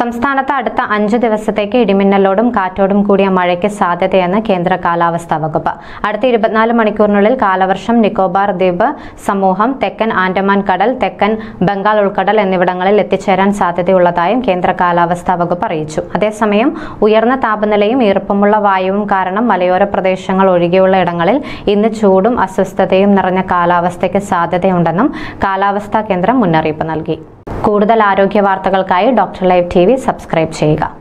സംസ്ഥാനത്ത് അടുത്ത അഞ്ചു ദിവസത്തേക്ക് ഇടിമിന്നലോടും കാറ്റോടും കൂടിയ മഴയ്ക്ക് സാധ്യതയെന്ന് കേന്ദ്ര കാലാവസ്ഥാ വകുപ്പ് അടുത്ത ഇരുപത്തിനാല് മണിക്കൂറിനുള്ളിൽ കാലവർഷം നിക്കോബാർ ദ്വീപ് സമൂഹം തെക്കൻ ആൻഡമാൻ കടൽ തെക്കൻ ബംഗാൾ ഉൾക്കടൽ എന്നിവിടങ്ങളിൽ എത്തിച്ചേരാൻ സാധ്യതയുള്ളതായും കേന്ദ്ര കാലാവസ്ഥാ വകുപ്പ് അറിയിച്ചു അതേസമയം ഉയർന്ന താപനിലയും ഈർപ്പമുള്ള വായുവും കാരണം മലയോര പ്രദേശങ്ങൾ ഒഴികെയുള്ള ഇടങ്ങളിൽ ഇന്ന് ചൂടും അസ്വസ്ഥതയും നിറഞ്ഞ കാലാവസ്ഥയ്ക്ക് സാധ്യതയുണ്ടെന്നും കാലാവസ്ഥാ കേന്ദ്രം മുന്നറിയിപ്പ് നൽകി കൂടുതൽ ആരോഗ്യ വാർത്തകൾക്കായി ഡോക്ടർ ലൈവ് ടി സബ്സ്ക്രൈബ് ചെയ്യുക